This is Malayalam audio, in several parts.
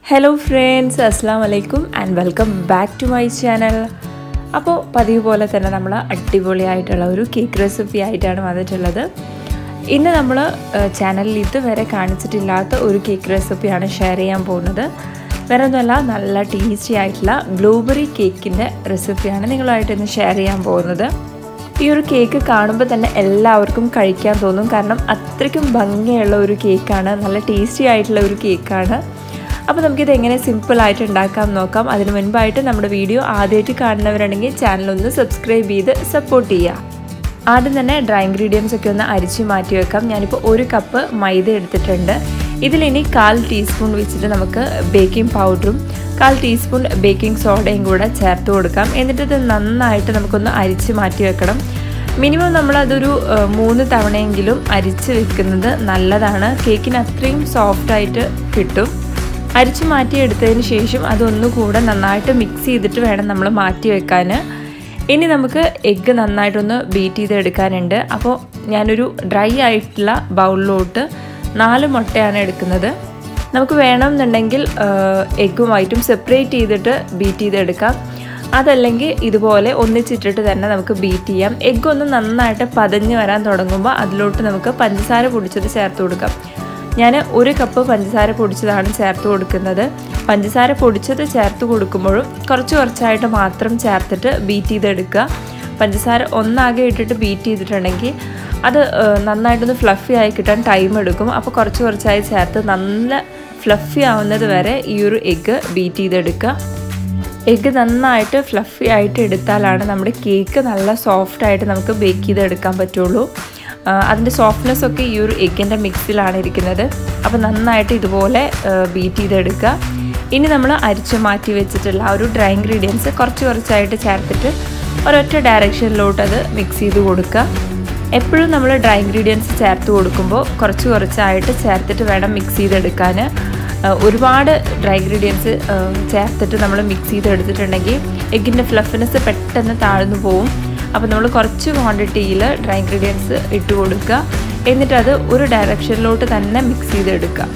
ഹലോ ഫ്രണ്ട്സ് അസ്സാം വലൈക്കും and welcome back to my channel അപ്പോൾ പതിവ് പോലെ തന്നെ നമ്മൾ അടിപൊളിയായിട്ടുള്ള ഒരു കേക്ക് റെസിപ്പി ആയിട്ടാണ് വന്നിട്ടുള്ളത് ഇന്ന് നമ്മൾ ചാനലിൽ ഇതുവരെ കാണിച്ചിട്ടില്ലാത്ത ഒരു കേക്ക് റെസിപ്പിയാണ് ഷെയർ ചെയ്യാൻ പോകുന്നത് വേറെ ഒന്നുമല്ല നല്ല ടേസ്റ്റി ആയിട്ടുള്ള ബ്ലൂബെറി കേക്കിൻ്റെ റെസിപ്പിയാണ് നിങ്ങളുമായിട്ട് ഇന്ന് ഷെയർ ചെയ്യാൻ പോകുന്നത് ഈ ഒരു കേക്ക് കാണുമ്പോൾ തന്നെ എല്ലാവർക്കും കഴിക്കാൻ തോന്നും കാരണം അത്രയ്ക്കും ഭംഗിയുള്ള ഒരു കേക്കാണ് നല്ല ടേസ്റ്റി ആയിട്ടുള്ള ഒരു കേക്കാണ് അപ്പോൾ നമുക്കിത് എങ്ങനെ സിമ്പിളായിട്ട് ഉണ്ടാക്കാം നോക്കാം അതിന് മുൻപായിട്ട് നമ്മുടെ വീഡിയോ ആദ്യമായിട്ട് കാണുന്നവരുണ്ടെങ്കിൽ ചാനൽ ഒന്ന് സബ്സ്ക്രൈബ് ചെയ്ത് സപ്പോർട്ട് ചെയ്യുക ആദ്യം തന്നെ ഡ്രൈ ഇൻഗ്രീഡിയൻസ് ഒക്കെ ഒന്ന് അരിച്ച് മാറ്റി വെക്കാം ഞാനിപ്പോൾ ഒരു കപ്പ് മൈദ എടുത്തിട്ടുണ്ട് ഇതിലിനി കാൽ ടീസ്പൂൺ വെച്ചിട്ട് നമുക്ക് ബേക്കിംഗ് പൗഡറും കാൽ ടീസ്പൂൺ ബേക്കിംഗ് സോഡയും കൂടെ ചേർത്ത് കൊടുക്കാം എന്നിട്ട് ഇത് നന്നായിട്ട് നമുക്കൊന്ന് അരിച്ച് മാറ്റി വെക്കണം മിനിമം നമ്മളതൊരു മൂന്ന് തവണയെങ്കിലും അരിച്ച് വെക്കുന്നത് നല്ലതാണ് കേക്കിന് അത്രയും സോഫ്റ്റായിട്ട് കിട്ടും അരിച്ച് മാറ്റിയെടുത്തതിന് ശേഷം അതൊന്നുകൂടെ നന്നായിട്ട് മിക്സ് ചെയ്തിട്ട് വേണം നമ്മൾ മാറ്റി വെക്കാൻ ഇനി നമുക്ക് എഗ്ഗ് നന്നായിട്ടൊന്ന് ബീറ്റ് ചെയ്തെടുക്കാനുണ്ട് അപ്പോൾ ഞാനൊരു ഡ്രൈ ആയിട്ടുള്ള ബൗളിലോട്ട് നാല് മുട്ടയാണ് എടുക്കുന്നത് നമുക്ക് വേണമെന്നുണ്ടെങ്കിൽ എഗ്ഗും വൈറ്റും സെപ്പറേറ്റ് ചെയ്തിട്ട് ബീറ്റ് ചെയ്തെടുക്കാം അതല്ലെങ്കിൽ ഇതുപോലെ ഒന്നിച്ചിട്ടിട്ട് തന്നെ നമുക്ക് ബീറ്റ് ചെയ്യാം എഗ്ഗ് ഒന്ന് നന്നായിട്ട് പതഞ്ഞ് വരാൻ തുടങ്ങുമ്പോൾ അതിലോട്ട് നമുക്ക് പഞ്ചസാര പൊടിച്ചത് ചേർത്ത് കൊടുക്കാം ഞാൻ ഒരു കപ്പ് പഞ്ചസാര പൊടിച്ചതാണ് ചേർത്ത് കൊടുക്കുന്നത് പഞ്ചസാര പൊടിച്ചത് ചേർത്ത് കൊടുക്കുമ്പോഴും കുറച്ച് കുറച്ചായിട്ട് മാത്രം ചേർത്തിട്ട് ബീറ്റ് ചെയ്തെടുക്കുക പഞ്ചസാര ഒന്നാകെ ഇട്ടിട്ട് ബീറ്റ് ചെയ്തിട്ടുണ്ടെങ്കിൽ അത് നന്നായിട്ടൊന്ന് ഫ്ലഫി ആയി കിട്ടാൻ ടൈം എടുക്കും അപ്പോൾ കുറച്ച് കുറച്ചായി ചേർത്ത് നല്ല ഫ്ലഫി ആവുന്നത് വരെ ഈ ഒരു എഗ്ഗ് ബീറ്റ് ചെയ്തെടുക്കുക എഗ്ഗ് നന്നായിട്ട് ഫ്ലഫി ആയിട്ട് എടുത്താലാണ് നമ്മുടെ കേക്ക് നല്ല സോഫ്റ്റായിട്ട് നമുക്ക് ബേക്ക് ചെയ്തെടുക്കാൻ പറ്റുള്ളൂ അതിൻ്റെ സോഫ്റ്റ്നെസ് ഒക്കെ ഈ ഒരു എഗ്ഗിൻ്റെ മിക്സിലാണ് ഇരിക്കുന്നത് അപ്പോൾ നന്നായിട്ട് ഇതുപോലെ ബീറ്റ് ചെയ്തെടുക്കുക ഇനി നമ്മൾ അരിച്ച് മാറ്റി വെച്ചിട്ടുള്ള ആ ഒരു ഡ്രൈ ഇൻഗ്രീഡിയൻസ് കുറച്ച് കുറച്ചായിട്ട് ചേർത്തിട്ട് ഒരൊറ്റ ഡയറക്ഷനിലോട്ട് അത് മിക്സ് ചെയ്ത് കൊടുക്കുക എപ്പോഴും നമ്മൾ ഡ്രൈ ഇൻഗ്രീഡിയൻസ് ചേർത്ത് കൊടുക്കുമ്പോൾ കുറച്ച് കുറച്ചായിട്ട് ചേർത്തിട്ട് വേണം മിക്സ് ചെയ്തെടുക്കാൻ ഒരുപാട് ഡ്രൈ ഇൻഗ്രീഡിയൻസ് ചേർത്തിട്ട് നമ്മൾ മിക്സ് ചെയ്തെടുത്തിട്ടുണ്ടെങ്കിൽ എഗ്ഗിൻ്റെ ഫ്ലഫിനെസ് പെട്ടെന്ന് താഴ്ന്നു പോവും അപ്പോൾ നമ്മൾ കുറച്ച് ക്വാണ്ടിറ്റിയിൽ ഡ്രൈ ഇൻഗ്രീഡിയൻസ് ഇട്ട് കൊടുക്കുക എന്നിട്ട് അത് ഒരു ഡയറക്ഷനിലോട്ട് തന്നെ മിക്സ് ചെയ്തെടുക്കുക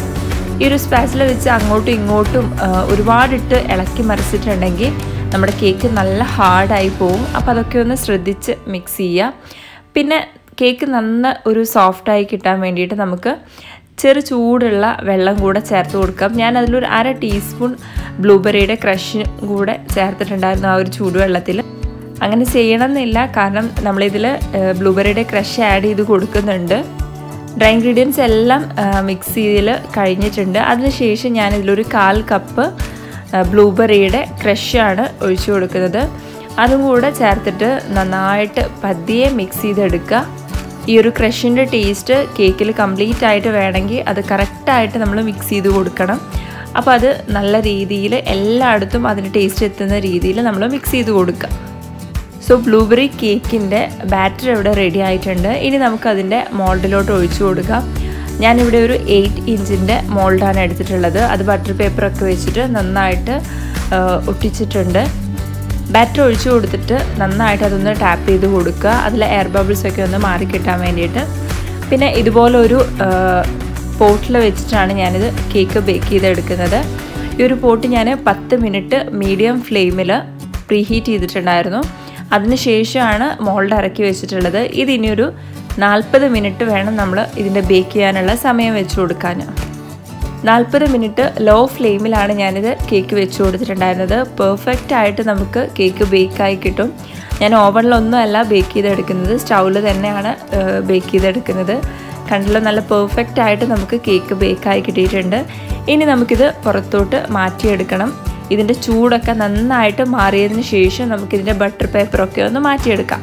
ഈ ഒരു സ്പാച്ചിൽ വെച്ച് അങ്ങോട്ടും ഇങ്ങോട്ടും ഒരുപാടിട്ട് ഇളക്കി മറിച്ചിട്ടുണ്ടെങ്കിൽ നമ്മുടെ കേക്ക് നല്ല ഹാർഡായി പോവും അപ്പോൾ അതൊക്കെ ഒന്ന് ശ്രദ്ധിച്ച് മിക്സ് ചെയ്യുക പിന്നെ കേക്ക് നന്ന ഒരു സോഫ്റ്റായി കിട്ടാൻ വേണ്ടിയിട്ട് നമുക്ക് ചെറു ചൂടുള്ള വെള്ളം കൂടെ ചേർത്ത് കൊടുക്കാം ഞാൻ അതിലൊരു അര ടീസ്പൂൺ ബ്ലൂബെറിയുടെ ക്രഷ് കൂടെ ചേർത്തിട്ടുണ്ടായിരുന്നു ആ ഒരു ചൂടുവെള്ളത്തിൽ അങ്ങനെ ചെയ്യണമെന്നില്ല കാരണം നമ്മളിതിൽ ബ്ലൂബെറിയുടെ ക്രഷ് ആഡ് ചെയ്ത് കൊടുക്കുന്നുണ്ട് ഡ്രൈ ഇൻഗ്രീഡിയൻസ് എല്ലാം മിക്സ് ചെയ്തിൽ കഴിഞ്ഞിട്ടുണ്ട് അതിനുശേഷം ഞാൻ ഇതിലൊരു കാൽ കപ്പ് ബ്ലൂബെറിയുടെ ക്രഷാണ് ഒഴിച്ചു കൊടുക്കുന്നത് അതും കൂടെ ചേർത്തിട്ട് നന്നായിട്ട് പതിയെ മിക്സ് ചെയ്തെടുക്കുക ഈ ഒരു ക്രഷിൻ്റെ ടേസ്റ്റ് കേക്കിൽ കംപ്ലീറ്റ് ആയിട്ട് വേണമെങ്കിൽ അത് കറക്റ്റായിട്ട് നമ്മൾ മിക്സ് ചെയ്ത് കൊടുക്കണം അപ്പോൾ അത് നല്ല രീതിയിൽ എല്ലായിടത്തും അതിൻ്റെ ടേസ്റ്റ് എത്തുന്ന രീതിയിൽ നമ്മൾ മിക്സ് ചെയ്ത് കൊടുക്കുക സോ ബ്ലൂബെറി കേക്കിൻ്റെ ബാറ്റർ ഇവിടെ റെഡി ആയിട്ടുണ്ട് ഇനി നമുക്കതിൻ്റെ മോൾഡിലോട്ട് ഒഴിച്ചു കൊടുക്കാം ഞാനിവിടെ ഒരു എയ്റ്റ് ഇഞ്ചിൻ്റെ മോൾഡാണ് എടുത്തിട്ടുള്ളത് അത് ബട്ടർ പേപ്പറൊക്കെ വെച്ചിട്ട് നന്നായിട്ട് ഒട്ടിച്ചിട്ടുണ്ട് ബാറ്റർ ഒഴിച്ചു കൊടുത്തിട്ട് നന്നായിട്ട് അതൊന്ന് ടാപ്പ് ചെയ്ത് കൊടുക്കുക അതിൽ എയർ ബബിൾസ് ഒക്കെ ഒന്ന് മാറി കിട്ടാൻ വേണ്ടിയിട്ട് പിന്നെ ഇതുപോലെ ഒരു പോട്ടിൽ വെച്ചിട്ടാണ് ഞാനിത് കേക്ക് ബേക്ക് ചെയ്തെടുക്കുന്നത് ഈ ഒരു പോട്ട് ഞാൻ പത്ത് മിനിറ്റ് മീഡിയം ഫ്ലെയിമിൽ പ്രീ ഹീറ്റ് ചെയ്തിട്ടുണ്ടായിരുന്നു അതിനുശേഷമാണ് മോൾഡ് ഇറക്കി വെച്ചിട്ടുള്ളത് ഇതിനിയൊരു നാൽപ്പത് മിനിറ്റ് വേണം നമ്മൾ ഇതിൻ്റെ ബേക്ക് ചെയ്യാനുള്ള സമയം വെച്ച് കൊടുക്കാൻ നാൽപ്പത് മിനിറ്റ് ലോ ഫ്ലെയിമിലാണ് ഞാനിത് കേക്ക് വെച്ച് കൊടുത്തിട്ടുണ്ടായിരുന്നത് പെർഫെക്റ്റ് ആയിട്ട് നമുക്ക് കേക്ക് ബേക്കായി കിട്ടും ഞാൻ ഓവനിലൊന്നും അല്ല ബേക്ക് ചെയ്തെടുക്കുന്നത് സ്റ്റൗവിൽ തന്നെയാണ് ബേക്ക് ചെയ്തെടുക്കുന്നത് കണ്ടല്ലോ നല്ല പെർഫെക്റ്റ് ആയിട്ട് നമുക്ക് കേക്ക് ബേക്കായി കിട്ടിയിട്ടുണ്ട് ഇനി നമുക്കിത് പുറത്തോട്ട് മാറ്റിയെടുക്കണം ഇതിൻ്റെ ചൂടൊക്കെ നന്നായിട്ട് മാറിയതിന് ശേഷം നമുക്കിതിൻ്റെ ബട്ടർ പേപ്പറൊക്കെ ഒന്ന് മാറ്റിയെടുക്കാം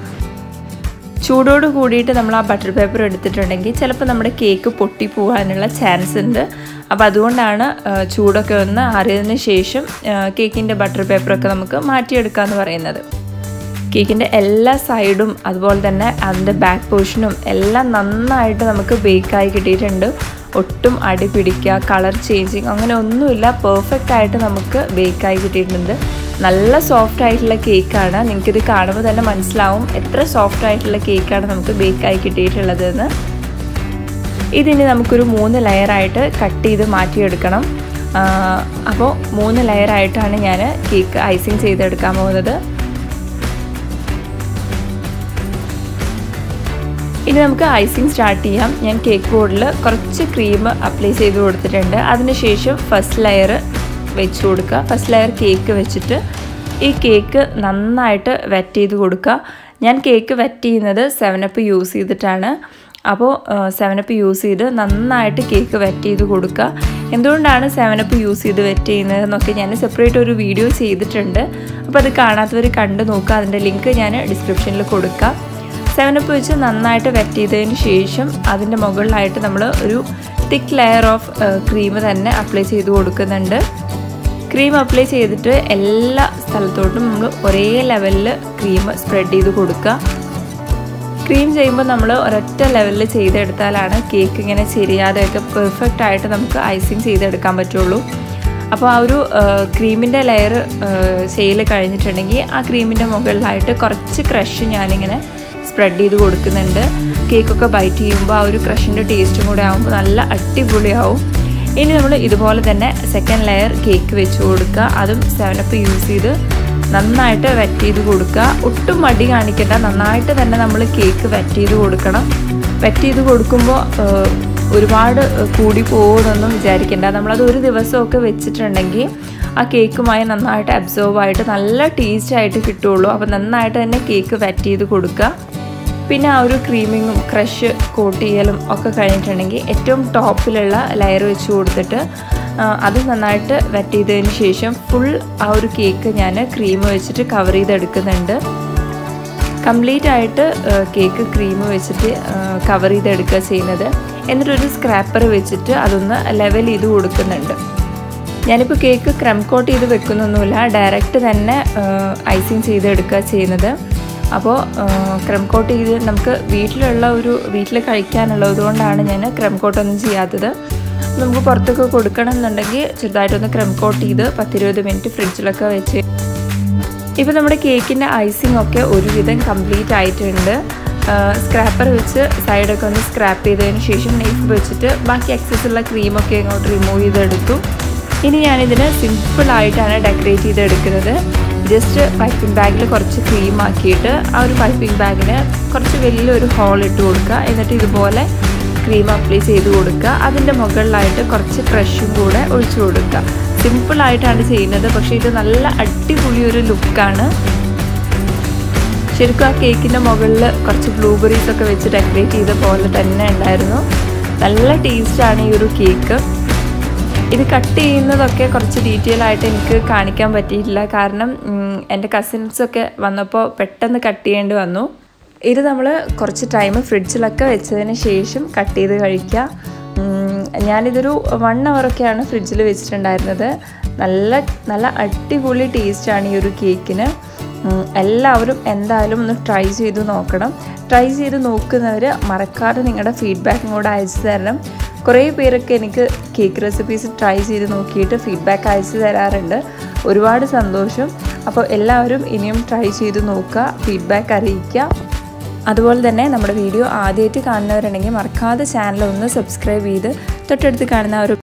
ചൂടോട് കൂടിയിട്ട് നമ്മൾ ആ ബട്ടർ പേപ്പർ എടുത്തിട്ടുണ്ടെങ്കിൽ ചിലപ്പോൾ നമ്മുടെ കേക്ക് പൊട്ടി പോകാനുള്ള ചാൻസ് ഉണ്ട് അപ്പോൾ അതുകൊണ്ടാണ് ചൂടൊക്കെ ഒന്ന് അറിയതിന് ശേഷം കേക്കിൻ്റെ ബട്ടർ പേപ്പറൊക്കെ നമുക്ക് മാറ്റിയെടുക്കാമെന്ന് പറയുന്നത് കേക്കിൻ്റെ എല്ലാ സൈഡും അതുപോലെ തന്നെ അതിൻ്റെ ബാക്ക് പോർഷനും എല്ലാം നന്നായിട്ട് നമുക്ക് ബേക്കായി കിട്ടിയിട്ടുണ്ട് ഒട്ടും അടി പിടിക്കുക കളർ ചേഞ്ചിങ് അങ്ങനെ ഒന്നുമില്ല പെർഫെക്റ്റ് ആയിട്ട് നമുക്ക് ബേക്കായി കിട്ടിയിട്ടുണ്ട് നല്ല സോഫ്റ്റ് ആയിട്ടുള്ള കേക്കാണ് നിങ്ങൾക്കിത് കാണുമ്പോൾ തന്നെ മനസ്സിലാവും എത്ര സോഫ്റ്റ് ആയിട്ടുള്ള കേക്കാണ് നമുക്ക് ബേക്കായി കിട്ടിയിട്ടുള്ളതെന്ന് ഇതിനി നമുക്കൊരു മൂന്ന് ലെയറായിട്ട് കട്ട് ചെയ്ത് മാറ്റിയെടുക്കണം അപ്പോൾ മൂന്ന് ലെയറായിട്ടാണ് ഞാൻ കേക്ക് ഐസിങ് ചെയ്തെടുക്കാൻ പോകുന്നത് ഇനി നമുക്ക് ഐസിങ് സ്റ്റാർട്ട് ചെയ്യാം ഞാൻ കേക്ക് ബോർഡിൽ കുറച്ച് ക്രീം അപ്ലൈ ചെയ്ത് കൊടുത്തിട്ടുണ്ട് അതിനുശേഷം ഫസ്റ്റ് ലെയർ വെച്ച് കൊടുക്കുക ഫസ്റ്റ് ലെയർ കേക്ക് വെച്ചിട്ട് ഈ കേക്ക് നന്നായിട്ട് വെറ്റ് ചെയ്ത് കൊടുക്കുക ഞാൻ കേക്ക് വെറ്റ് ചെയ്യുന്നത് സെവനപ്പ് യൂസ് ചെയ്തിട്ടാണ് അപ്പോൾ സെവനപ്പ് യൂസ് ചെയ്ത് നന്നായിട്ട് കേക്ക് വെറ്റ് ചെയ്ത് കൊടുക്കുക എന്തുകൊണ്ടാണ് സെവനപ്പ് യൂസ് ചെയ്ത് വെറ്റ് ചെയ്യുന്നത് എന്നൊക്കെ ഞാൻ സെപ്പറേറ്റ് ഒരു വീഡിയോ ചെയ്തിട്ടുണ്ട് അപ്പോൾ അത് കാണാത്തവർ കണ്ടു നോക്കുക അതിൻ്റെ ലിങ്ക് ഞാൻ ഡിസ്ക്രിപ്ഷനിൽ കൊടുക്കാം സെവനപ്പ് വെച്ച് നന്നായിട്ട് വെറ്റ് ചെയ്തതിന് ശേഷം അതിൻ്റെ മുകളിലായിട്ട് നമ്മൾ ഒരു തിക്ക് ലെയർ ഓഫ് ക്രീം തന്നെ അപ്ലൈ ചെയ്ത് കൊടുക്കുന്നുണ്ട് ക്രീം അപ്ലൈ ചെയ്തിട്ട് എല്ലാ സ്ഥലത്തോട്ടും നമ്മൾ ഒരേ ലെവലിൽ ക്രീം സ്പ്രെഡ് ചെയ്ത് കൊടുക്കുക ക്രീം ചെയ്യുമ്പോൾ നമ്മൾ ഒരൊറ്റ ലെവലിൽ ചെയ്തെടുത്താലാണ് കേക്ക് ഇങ്ങനെ ശരിയാതെയൊക്കെ പെർഫെക്റ്റ് ആയിട്ട് നമുക്ക് ഐസിങ് ചെയ്തെടുക്കാൻ പറ്റുള്ളൂ അപ്പോൾ ആ ഒരു ക്രീമിൻ്റെ ലെയർ ചെയ്യൽ കഴിഞ്ഞിട്ടുണ്ടെങ്കിൽ ആ ക്രീമിൻ്റെ മുകളിലായിട്ട് കുറച്ച് ക്രഷ് ഞാനിങ്ങനെ സ്പ്രെഡ് ചെയ്ത് കൊടുക്കുന്നുണ്ട് കേക്കൊക്കെ ബൈറ്റ് ചെയ്യുമ്പോൾ ആ ഒരു ക്രഷിൻ്റെ ടേസ്റ്റും കൂടെ ആകുമ്പോൾ നല്ല അടിപൊളിയാവും ഇനി നമ്മൾ ഇതുപോലെ തന്നെ സെക്കൻഡ് ലെയർ കേക്ക് വെച്ച് കൊടുക്കുക അതും സെവനപ്പ് യൂസ് ചെയ്ത് നന്നായിട്ട് വെറ്റ് ചെയ്ത് കൊടുക്കുക ഒട്ടും മടി കാണിക്കേണ്ട നന്നായിട്ട് തന്നെ നമ്മൾ കേക്ക് വെറ്റ് ചെയ്ത് കൊടുക്കണം വെറ്റ് ചെയ്ത് കൊടുക്കുമ്പോൾ ഒരുപാട് കൂടി പോകുമെന്നൊന്നും വിചാരിക്കേണ്ട നമ്മളത് ഒരു ദിവസമൊക്കെ വെച്ചിട്ടുണ്ടെങ്കിൽ ആ കേക്കുമായി നന്നായിട്ട് അബ്സോർവ് ആയിട്ട് നല്ല ടേസ്റ്റ് ആയിട്ട് കിട്ടുള്ളൂ അപ്പോൾ നന്നായിട്ട് തന്നെ കേക്ക് വെറ്റ് ചെയ്ത് കൊടുക്കുക പിന്നെ ആ ഒരു ക്രീമിങ്ങും ക്രഷ് കോട്ട് ചെയ്യലും ഒക്കെ കഴിഞ്ഞിട്ടുണ്ടെങ്കിൽ ഏറ്റവും ടോപ്പിലുള്ള ലെയർ വെച്ച് കൊടുത്തിട്ട് അത് നന്നായിട്ട് വെറ്റ് ചെയ്തതിന് ശേഷം ഫുൾ ആ ഒരു കേക്ക് ഞാൻ ക്രീം വെച്ചിട്ട് കവർ ചെയ്തെടുക്കുന്നുണ്ട് കംപ്ലീറ്റ് ആയിട്ട് കേക്ക് ക്രീം വെച്ചിട്ട് കവർ ചെയ്തെടുക്കുക ചെയ്യുന്നത് എന്നിട്ടൊരു സ്ക്രാപ്പർ വെച്ചിട്ട് അതൊന്ന് ലെവൽ ചെയ്ത് കൊടുക്കുന്നുണ്ട് ഞാനിപ്പോൾ കേക്ക് ക്രം കോട്ട് ചെയ്ത് വെക്കുന്നൊന്നുമില്ല ഡയറക്റ്റ് തന്നെ ഐസിങ് ചെയ്തെടുക്കുക ചെയ്യുന്നത് അപ്പോൾ ക്രം കോട്ട് ചെയ്ത് നമുക്ക് വീട്ടിലുള്ള ഒരു വീട്ടിൽ കഴിക്കാനുള്ളത് കൊണ്ടാണ് ഞാൻ ക്രം കോട്ടൊന്നും ചെയ്യാത്തത് നമുക്ക് പുറത്തൊക്കെ കൊടുക്കണം എന്നുണ്ടെങ്കിൽ ചെറുതായിട്ടൊന്ന് ക്രം കോട്ട് ചെയ്ത് പത്തിരുപത് മിനിറ്റ് ഫ്രിഡ്ജിലൊക്കെ വെച്ച് ഇപ്പോൾ നമ്മുടെ കേക്കിൻ്റെ ഐസിങ് ഒക്കെ ഒരുവിധം കംപ്ലീറ്റ് ആയിട്ടുണ്ട് സ്ക്രാപ്പർ വെച്ച് സൈഡൊക്കെ ഒന്ന് സ്ക്രാപ്പ് ചെയ്തതിന് ശേഷം നെയ്ഫ് വെച്ചിട്ട് ബാക്കി എക്സസ് ഉള്ള ക്രീമൊക്കെ ഇങ്ങോട്ട് റിമൂവ് ചെയ്തെടുത്തു ഇനി ഞാനിതിന് സിമ്പിളായിട്ടാണ് ഡെക്കറേറ്റ് ചെയ്തെടുക്കുന്നത് ജസ്റ്റ് പൈപ്പിംഗ് ബാഗിൽ കുറച്ച് ക്രീം ആക്കിയിട്ട് ആ ഒരു പൈപ്പിംഗ് ബാഗിന് കുറച്ച് വലിയൊരു ഹോൾ ഇട്ട് കൊടുക്കുക എന്നിട്ട് ഇതുപോലെ ക്രീം അപ്ലൈ ചെയ്ത് കൊടുക്കുക അതിൻ്റെ മുകളിലായിട്ട് കുറച്ച് ക്രഷും കൂടെ ഒഴിച്ചു കൊടുക്കുക സിമ്പിളായിട്ടാണ് ചെയ്യുന്നത് പക്ഷേ ഇത് നല്ല അടിപൊളി ഒരു ലുക്കാണ് ശരിക്കും ആ കേക്കിൻ്റെ മുകളിൽ കുറച്ച് ബ്ലൂബെറീസ് ഒക്കെ വെച്ച് ഡെക്കറേറ്റ് ചെയ്ത പോലെ തന്നെ ഉണ്ടായിരുന്നു നല്ല ടേസ്റ്റാണ് ഈ ഒരു കേക്ക് ഇത് കട്ട് ചെയ്യുന്നതൊക്കെ കുറച്ച് ഡീറ്റെയിൽ ആയിട്ട് എനിക്ക് കാണിക്കാൻ പറ്റിയിട്ടില്ല കാരണം എൻ്റെ കസിൻസൊക്കെ വന്നപ്പോൾ പെട്ടെന്ന് കട്ട് ചെയ്യേണ്ടി വന്നു ഇത് നമ്മൾ കുറച്ച് ടൈം ഫ്രിഡ്ജിലൊക്കെ വെച്ചതിന് ശേഷം കട്ട് ചെയ്ത് കഴിക്കുക ഞാനിതൊരു വൺ അവറൊക്കെയാണ് ഫ്രിഡ്ജിൽ വെച്ചിട്ടുണ്ടായിരുന്നത് നല്ല നല്ല അടിപൊളി ടേസ്റ്റാണ് ഈ ഒരു കേക്കിന് എല്ലാവരും എന്തായാലും ഒന്ന് ട്രൈ ചെയ്ത് നോക്കണം ട്രൈ ചെയ്ത് നോക്കുന്നവർ മറക്കാതെ നിങ്ങളുടെ ഫീഡ്ബാക്കും കൂടെ അയച്ചു തരണം കുറേ പേരൊക്കെ എനിക്ക് കേക്ക് റെസിപ്പീസ് ട്രൈ ചെയ്ത് നോക്കിയിട്ട് ഫീഡ്ബാക്ക് അയച്ചു തരാറുണ്ട് ഒരുപാട് സന്തോഷം അപ്പോൾ എല്ലാവരും ഇനിയും ട്രൈ ചെയ്ത് നോക്കുക ഫീഡ്ബാക്ക് അറിയിക്കുക അതുപോലെ തന്നെ നമ്മുടെ വീഡിയോ ആദ്യമായിട്ട് കാണുന്നവരുണ്ടെങ്കിൽ മറക്കാതെ ചാനൽ ഒന്ന് സബ്സ്ക്രൈബ് ചെയ്ത് തൊട്ടടുത്ത് കാണുന്ന ഒരു